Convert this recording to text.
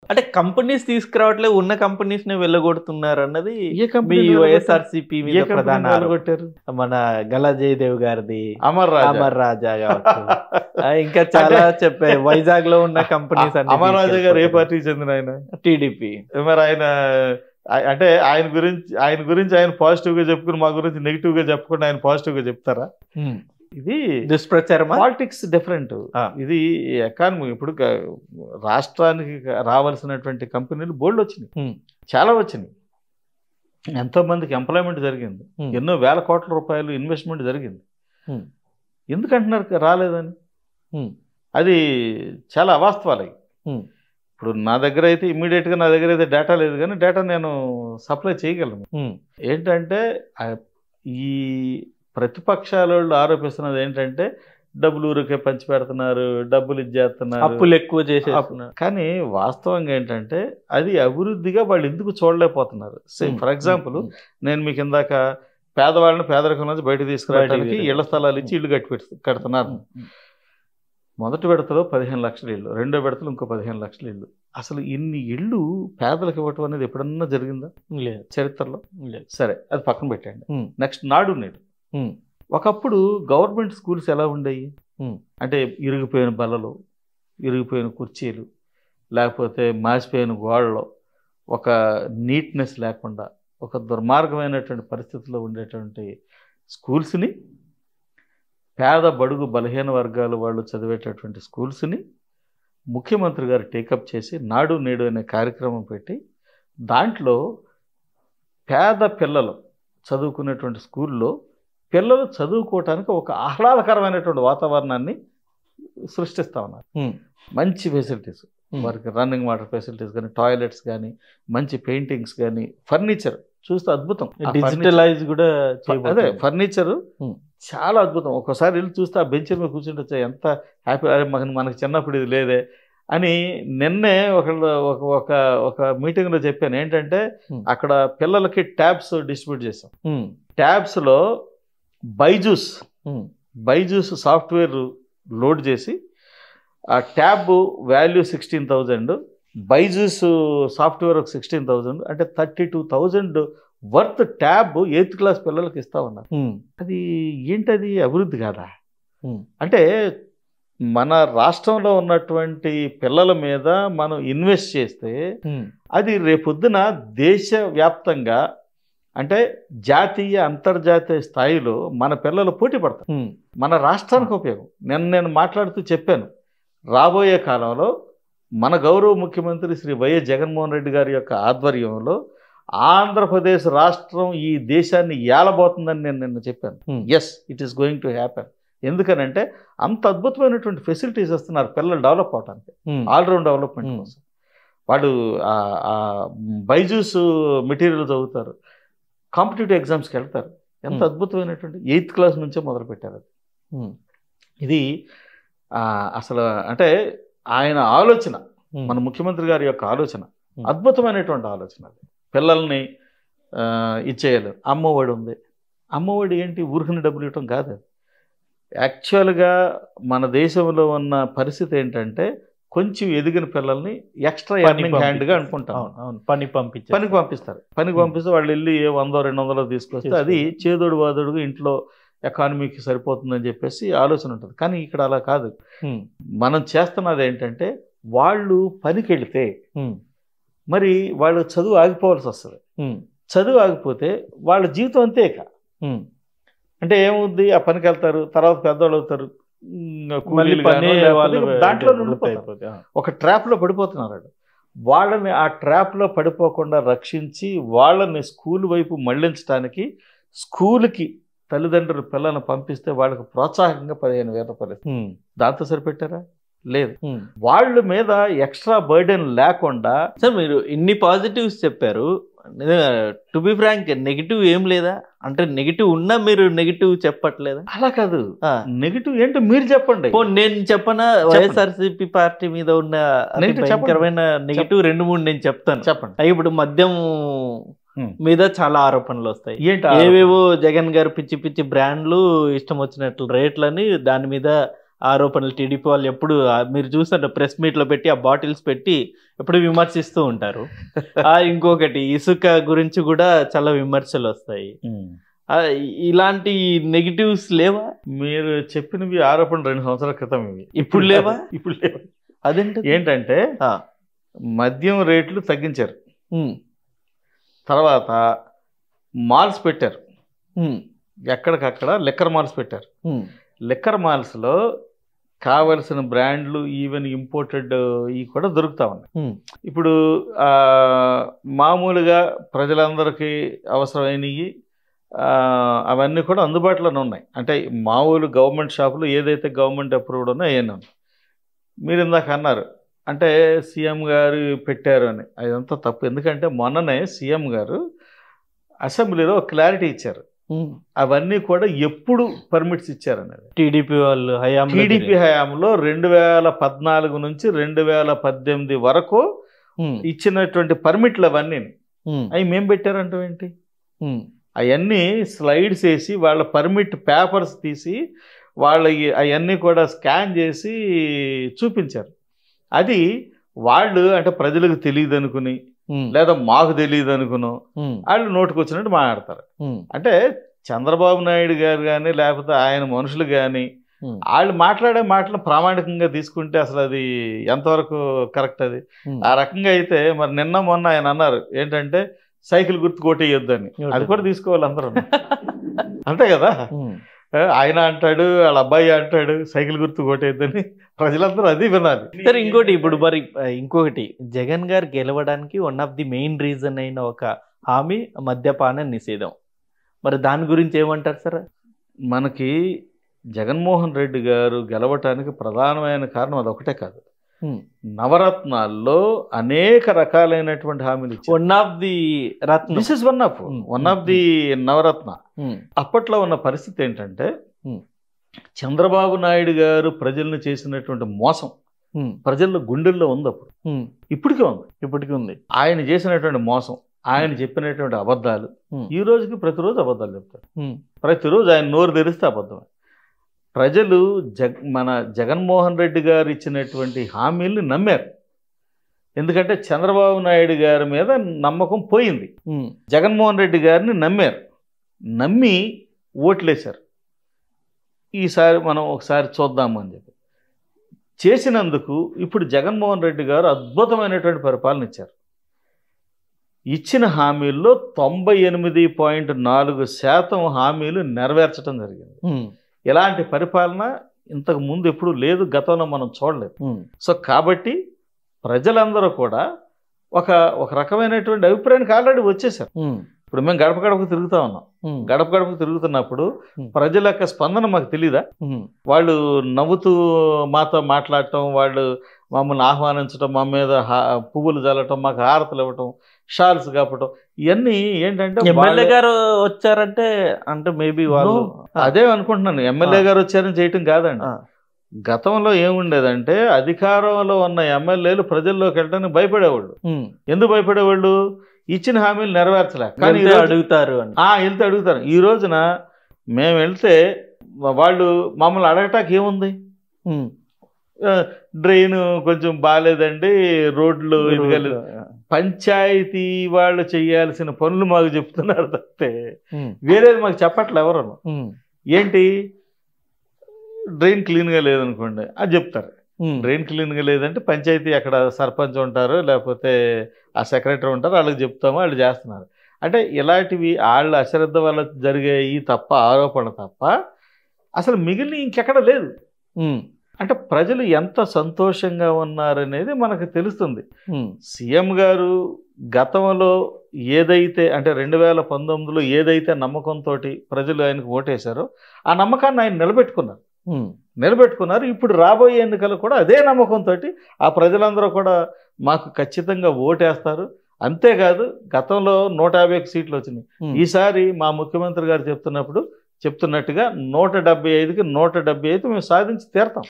అంటే కంపెనీస్ తీసుకురావట్లే ఉన్న కంపెనీస్ ని వెళ్ళగొడుతున్నారు అన్నది ఏ మీ కంపెనీ వైఎస్ఆర్సీపీ ఏ మీద ప్రధాన కంపెనీ ఆరోపణ. కొట్టారు మన గలా జయదేవ్ గారిది అమర్ రాజా అమర్ రాజా కావచ్చు ఆ, ఇంకా చాలా చెప్పే వైజాగ్ లో ఉన్న కంపెనీస్ అమర్ రాజా గారు ఏ పార్టీకి చెందిన ఆయన టీడీపీ మరి ఆయన ఆ- అంటే ఆయన గురించి ఆయన గురించి ఆయన పాజిటివ్ గా చెప్పుకుని మా గురించి నెగిటివ్ గా చెప్పకుండా ఆయన పాజిటివ్ గా చెప్తారా ఇది దుష్ప్రచారమా పాలిటిక్స్ డిఫరెంట్ ఆ. ఇది ఎకానమీ ఇప్పుడు గ- రాష్ట్రానికి రావాల్సినటువంటి కంపెనీలు బోల్డ్ వచ్చినాయి Hmm. చాలా వచ్చినాయి ఎంతో మందికి ఎంప్లాయ్మెంట్ జరిగింది Hmm. ఎన్నో వేల కోట్ల రూపాయలు ఇన్వెస్ట్మెంట్ జరిగింది Hmm. ఎందుకంటున్నారు రాలేదని Hmm. అది చాలా అవాస్తవాలు అవి Hmm. ఇప్పుడు నా దగ్గర అయితే ఇమ్మీడియట్గా నా దగ్గర అయితే డేటా లేదు కానీ డేటా నేను సప్లై చేయగలను ఉమ్, ఏంటంటే ఆ ఈ ప్రతిపక్షాల వాళ్ళు ఆరోపిస్తున్నది ఏంటంటే డబ్బులు ఊరికే పంచి పెడుతున్నారు డబ్బులు ఇచ్చేస్తున్నారు అప్పులు ఎక్కువ చేసేస్తున్నారు కానీ వాస్తవంగా ఏంటంటే అది అభివృద్ధిగా వాళ్ళు ఎందుకు చూడలేకపోతున్నారు సేమ్ ఫర్ ఎగ్జాంపుల్ నేను మీకు ఇందాక పేదవాళ్ళని పేదరికం నుంచి బయట తీసుకురావడానికి బయటికి ఇళ్ల స్థలాలు ఇచ్చి ఇల్లు కట్టి పెట్- కడుతున్నారు మొదటి విడతలో పదిహేను లక్షల ఇల్లు రెండో విడతలో ఇంకో పదిహేను లక్షల ఇల్లు అసలు ఇన్ని ఇళ్ళు పేదలకు ఇవ్వటం అనేది ఎప్పుడన్నా జరిగిందా లేదు చరిత్రలో లేదు సరే అది పక్కన పెట్టండి ఉమ్, నెక్స్ట్ నాడు నేడు ఉమ్, ఒకప్పుడు గవర్నమెంట్ స్కూల్స్ ఎలా ఉండేవి ఉమ్, అంటే ఇరిగిపోయిన బల్లలు ఇరిగిపోయిన కుర్చీలు లేకపోతే మాసిపోయిన గోడలు ఒక నీట్నెస్ లేకుండా ఒక దుర్మార్గమైనటువంటి పరిస్థితిలో ఉండేటువంటి స్కూల్స్ని పేద బడుగు బలహీన వర్గాలు వాళ్ళు చదివేటటువంటి స్కూల్స్ని ముఖ్యమంత్రి గారు టేకప్ చేసి నాడు నేడు అనే కార్యక్రమం పెట్టి దాంట్లో పేద పిల్లలు చదువుకునేటువంటి స్కూల్లో పిల్లలు చదువుకోవటానికి ఒక ఆహ్లాదకరమైనటువంటి వాతావరణాన్ని సృష్టిస్తా ఉన్నారు ఉమ్, మంచి ఫెసిలిటీస్ ఉమ్. వారికి రన్నింగ్ వాటర్ ఫెసిలిటీస్ కానీ టాయిలెట్స్ కానీ మంచి పెయింటింగ్స్ కానీ ఫర్నిచర్ చూస్తే అద్భుతం ఆ furniture- డిజిటలైజ్ కూడా అదే చేయబోతున్నారు. Furniture Hmm. చాలా అద్భుతం ఒక్కోసారి వెళ్ళి చూస్తే ఆ బెంచ్ మీద కూర్చుంటే ఎంత హ్యాపీ అరే మనకి మనకి చిన్నప్పుడు ఇది లేదే అని నిన్నే ఒకళ్ళు ఒక ఒక ఒక మీటింగ్లో చెప్పాను ఏంటంటే Hmm. అక్కడ పిల్లలకి ట్యాబ్స్ డిస్ట్రిబ్యూట్ చేసాం ఉమ్, ట్యాబ్స్లో Byju's um, Byju's software load చేసి ఆ tab value sixteen thousand Byju's software ఒక సిక్స్టీన్ థౌజండ్ అంటే thirty two thousand worth tab eighth class పిల్లలకి ఇస్తా ఉన్నారు ఉమ్, అది ఏంటది అభివృద్ధి కాదా ఉమ్, అంటే మన రాష్ట్రంలో ఉన్నటువంటి పిల్లల మీద మనం ఇన్వెస్ట్ చేస్తే ఉమ్, అది రేపొద్దున దేశవ్యాప్తంగా అంటే జాతీయ అంతర్జాతీయ స్థాయిలో మన పిల్లలు పోటీ పడతారు ఉమ్, మన రాష్ట్రానికి ఉపయోగం నేను నేను మాట్లాడుతూ చెప్పాను రాబోయే కాలంలో మన గౌరవ ముఖ్యమంత్రి శ్రీ వైఎస్ జగన్మోహన్ రెడ్డి గారి యొక్క ఆధ్వర్యంలో ఆంధ్రప్రదేశ్ రాష్ట్రం ఈ దేశాన్ని ఏలబోతుందని నేను నిన్న చెప్పాను um, yes it is going to happen ఎందుకనంటే అంత అద్భుతమైనటువంటి ఫెసిలిటీస్ ఇస్తున్నారు పిల్లలు డెవలప్ అవడానికి ఉమ్, ఆల్రౌండ్ డెవలప్మెంట్ Hmm. కోసం వాడు ఆ- ఆ బైజూస్ మెటీరియల్ చదువుతారు కాంపిటేటివ్ ఎగ్జామ్స్కి వెళ్తారు ఎంత Hmm. అద్భుతమైనటువంటి ఎయిత్ క్లాస్ నుంచే మొదలు పెట్టారు అది ఉమ్, ఇది ఆ, అసలు అంటే ఆయన ఆలోచన ఉమ్, మన ముఖ్యమంత్రి గారి యొక్క ఆలోచన Hmm. అద్భుతమైనటువంటి ఆలోచన అది పిల్లల్ని ఆ, ఇచ్చేయాలి అమ్మఒడి ఉంది అమ్మఒడి ఏంటి ఊరికని డబ్బులు ఇవ్వటం కాదు అది యాక్చువల్గా మన దేశంలో ఉన్న పరిస్థితి ఏంటంటే కొంచెం ఎదిగిన పిల్లల్ని ఎక్స్ట్రా పని ఎర్నింగ్ హ్యాండ్గా పంపించేస్తారు. అనుకుంటాం అవును, అవును, పని పంపించారు పనికి పంపిస్తారు పనికి Hmm. పంపిస్తే వాళ్ళు వెళ్ళి ఏ వందో రెండు వందలో తీసుకొస్తే అది చేదోడు వాదోడుగా ఇంట్లో ఎకానమీకి సరిపోతుందని చెప్పేసి ఆలోచన ఉంటుంది కానీ ఇక్కడ అలా కాదు ఉమ్, మనం చేస్తున్నది ఏంటంటే వాళ్ళు పనికి వెళితే ఉమ్, మరి వాళ్ళు చదువు ఆగిపోవాల్సి వస్తుంది ఉమ్, చదువు ఆగిపోతే వాళ్ళ జీవితం అంతే ఇక ఉమ్. అంటే ఏముంది ఆ పనికి వెళ్తారు తర్వాత పెద్దవాళ్ళు అవుతారు ఉమ్, మళ్ళీ కూలీలు పని గానో లేకపోతే వాళ్ళు దాంట్లో వృత్తి ఉండిపోతారు అయిపోతుంది. ఆ. ఒక ట్రాప్లో పడిపోతున్నారు వాళ్ళు వాళ్ళని ఆ ట్రాప్లో పడిపోకుండా రక్షించి వాళ్ళని స్కూల్ వైపు మళ్లించడానికి స్కూల్కి తల్లిదండ్రులు పిల్లల్ని పంపిస్తే వాళ్ళకి ప్రోత్సాహకంగా పదిహేను వేల రూపాయలు ఇస్తారు. ఉమ్, దాంతో సరిపెట్టారా లేదు ఉమ్. వాళ్ళ మీద ఎక్స్ట్రా బర్డెన్ లేకుండా సార్ మీరు ఇన్ని పాజిటివ్స్ చెప్పారు టు బి ఫ్రాంక్ నెగిటివ్ ఏం లేదా అంటే నెగిటివ్ ఉన్నా మీరు నెగిటివ్ చెప్పట్లేదా అలా కాదు ఆ. నెగిటివ్ ఏంటో మీరు చెప్పండి పో నేను చెప్పనా వైఎస్ఆర్సీపీ పార్టీ మీద ఉన్న అతి Negative చెప్పండి. భయంకరమైన నెగిటివ్ రెండు మూడు నేను చెప్తాను చెప్పండి అవి ఇప్పుడు మద్యం Hmm. మీద చాలా ఆరోపణలు వస్తాయి ఏంటి ఆ- ఏవేవో జగన్ గారు పిచ్చి పిచ్చి బ్రాండ్లు ఇష్టం వచ్చినట్లు రేట్లని దాని మీద ఆరోపణలు టీడీపీ వాళ్ళు ఎప్పుడు ఆ, మీరు చూసారు ప్రెస్ మీట్ లో పెట్టి ఆ బాటిల్స్ పెట్టి ఎప్పుడు విమర్శిస్తూ ఉంటారు ఆ ఇంకొకటి ఇసుక గురించి కూడా చాలా విమర్శలు వస్తాయి ఆ, ఇలాంటి నెగిటివ్స్ లేవా మీరు చెప్పినవి ఆరోపణలు రెండు సంవత్సరాల క్రితం ఇవి ఇప్పుడు లేవా? ఇప్పుడు లేవా అదేంటి ఏంటంటే ఆ, మద్యం రేట్లు తగ్గించారు ఉమ్, తర్వాత మాల్స్ పెట్టారు ఉమ్, ఎక్కడికక్కడ లిక్కర్ మాల్స్ పెట్టారు ఉమ్, లిక్కర్ మాల్స్లో కావలసిన బ్రాండ్లు ఈవెన్ ఇంపోర్టెడ్ ఇవి కూడా దొరుకుతా ఉన్నాయి ఉమ్, ఇప్పుడు ఆ, మామూలుగా ప్రజలందరికీ అవసరమైనవి ఆ, అవన్నీ కూడా అందుబాటులోనే ఉన్నాయి అంటే మామూలు గవర్నమెంట్ షాపులు ఏదైతే గవర్నమెంట్ అప్రూవ్డ్ ఉన్నాయో అవన్నీ ఉన్నాయి మీరు ఇందాక అన్నారు అంటే సీఎం గారు పెట్టారు అని అదంతా తప్పు ఎందుకంటే మొన్ననే సీఎం గారు అసెంబ్లీలో క్లారిటీ ఇచ్చారు ఉమ్. అవన్నీ కూడా ఎప్పుడు పర్మిట్స్ ఇచ్చారనేది టీడీపీ వాళ్ళు హయాం టీడీపీ హయాంలో రెండు వేల పద్నాలుగు నుంచి రెండు వేల పద్దెనిమిది వరకు ఇచ్చినటువంటి పర్మిట్లు అవన్నీ అవి మేము పెట్టారంటాం ఏంటి అవన్నీ స్లైడ్స్ వేసి వాళ్ళ పర్మిట్ పేపర్స్ తీసి వాళ్ళ అవన్నీ కూడా స్కాన్ చేసి చూపించారు అది వాళ్ళు అంటే ప్రజలకు తెలియదు అనుకుని లేదా మాకు తెలియదు అనుకును వాళ్ళు నోటుకు వచ్చినట్టు మాట్లాడతారు అంటే చంద్రబాబు నాయుడు గారు కానీ లేకపోతే ఆయన మనుషులు కానీ వాళ్ళు మాట్లాడే మాటలు ప్రామాణికంగా తీసుకుంటే అసలు అది ఎంతవరకు కరెక్ట్ అది ఆ రకంగా అయితే మరి నిన్న మొన్న ఆయన అన్నారు ఏంటంటే సైకిల్ గుర్తు కొట్టేయొద్దు అని అది కూడా తీసుకోవాలి అందరూ అంతే కదా ఏ, ఆయన అంటాడు వాళ్ళ అబ్బాయి అంటాడు సైకిల్ గుర్తు కొట్టేయొద్దని ప్రజలందరూ అది వినాలి సరే ఇంకోటి ఇప్పుడు మరి ఆ, ఇంకొకటి జగన్ గారు గెలవడానికి one of the main reason అయిన ఒక హామీ మద్యపాన నిషేధం మరి దాని గురించి ఏమంటారు సార్ మనకి జగన్మోహన్ రెడ్డి గారు గెలవటానికి ప్రధానమైన కారణం అదొకటే కాదు నవరత్నాల్లో అనేక రకాలైనటువంటి హామీలు ఇచ్చారు వన్ ఆఫ్ ది రత్న this is one of one of the Navaratna అప్పట్లో ఉన్న పరిస్థితి ఏంటంటే Hmm. చంద్రబాబు నాయుడు గారు ప్రజలను చేసినటువంటి మోసం ప్రజల గుండెల్లో ఉంది అప్పుడు ఇప్పటికే ఉంది ఇప్పటికీ ఉంది ఆయన చేసినటువంటి మోసం ఆయన చెప్పినటువంటి అబద్ధాలు Hmm. ఈ రోజుకి ప్రతిరోజు అబద్ధాలు చెప్తారు Hmm. ప్రతిరోజు ఆయన నోరు తెరిస్తే అబద్ధమే ప్రజలు జగ్ మన జగన్మోహన్ రెడ్డి గారు ఇచ్చినటువంటి హామీల్ని నమ్మారు ఎందుకంటే చంద్రబాబు నాయుడు గారి మీద నమ్మకం పోయింది Hmm. జగన్మోహన్ రెడ్డి గారిని నమ్మారు నమ్మి ఓట్లేశారు ఈసారి మనం ఒకసారి చూద్దాము అని చెప్పి చేసినందుకు ఇప్పుడు జగన్మోహన్ రెడ్డి గారు అద్భుతమైనటువంటి పరిపాలన ఇచ్చారు ఇచ్చిన హామీల్లో తొంభై ఎనిమిది పాయింట్ నాలుగు శాతం హామీలు నెరవేర్చడం జరిగింది Hmm. ఇలాంటి పరిపాలన ఇంతకు ముందు ఎప్పుడు లేదు గతంలో మనం చూడలేదు Hmm. సో కాబట్టి ప్రజలందరూ కూడా ఒక ఒక రకమైనటువంటి అభిప్రాయానికి ఆల్రెడీ వచ్చేసారు Hmm. ఇప్పుడు మేము గడప గడపకు తిరుగుతా ఉన్నాం Hmm. గడప గడపకు తిరుగుతున్నప్పుడు Hmm. ప్రజల యొక్క స్పందన మాకు తెలీదా Hmm. వాళ్ళు నవ్వుతూ మాతో మాట్లాడటం వాళ్ళు మమ్మల్ని ఆహ్వానించడం మా మీద హా- పువ్వులు చల్లటం మాకు హారతలు ఇవ్వటం షాల్స్ కప్పటం ఇవన్నీ ఏంటంటే ఎమ్మెల్యే వాళ్ళ- గారు వచ్చారంటే అంటే మేబీ వాళ్ళు అదే అనుకుంటున్నాను ఎమ్మెల్యే గారు వచ్చారని చేయటం కాదండి ఆ. గతంలో ఏముండేదంటే అధికారంలో ఉన్న ఎమ్మెల్యేలు ప్రజల్లోకి వెళ్ళడానికి భయపడేవాళ్ళు Hmm. ఎందుకు భయపడేవాళ్ళు ఇచ్చిన హామీలు నెరవేర్చలే కానీ వెళ్తే ఈరోజు- అడుగుతారు అని ఆ, వెళ్తే అడుగుతారు ఈ రోజున మేము వెళ్తే వాళ్ళు మమ్మల్ని అడగటానికి ఏముంది Hmm. ఆ, డ్రైన్ కొంచెం బాగాలేదండి రోడ్లు ఇది కాలేదు. పంచాయతీ వాళ్ళు చేయాల్సిన పనులు మాకు చెప్తున్నారు తప్పితే Hmm. వేరేది మాకు చెప్పట్లే ఎవరు Hmm. ఏంటి డ్రైన్ క్లీన్గా లేదనుకోండి అది చెప్తారు Hmm. డ్రైన్ క్లీన్గా లేదంటే పంచాయతీ అక్కడ సర్పంచ్ ఉంటారు లేకపోతే ఆ సెక్రటరీ ఉంటారు వాళ్ళకి చెప్తాము వాళ్ళు చేస్తున్నారు అంటే ఇలాంటివి వాళ్ళ అశ్రద్ధ వల్ల జరిగాయి తప్ప ఆరోపణ తప్ప అసలు మిగిలిన ఇంకెక్కడ లేదు Hmm. అంటే ప్రజలు ఎంత సంతోషంగా ఉన్నారనేది మనకు తెలుస్తుంది Hmm. సీఎం గారు గతంలో ఏదైతే అంటే రెండు వేల పంతొమ్మిదిలో ఏదైతే నమ్మకంతో ప్రజలు ఆయనకు ఓటేశారో ఆ నమ్మకాన్ని ఆయన నిలబెట్టుకున్నారు Hmm. నిలబెట్టుకున్నారు ఇప్పుడు రాబోయే ఎన్నికలు కూడా అదే నమ్మకంతో ఆ ప్రజలందరూ కూడా మాకు ఖచ్చితంగా ఓటేస్తారు అంతేకాదు గతంలో నూట యాభై ఒక్క సీట్లు వచ్చినాయి Hmm. ఈసారి మా ముఖ్యమంత్రి గారు చెప్తున్నప్పుడు చెప్తున్నట్టుగా నూట డెబ్బై ఐదుకి నూట డెబ్బై ఐదు మేము సాధించి తీరతాం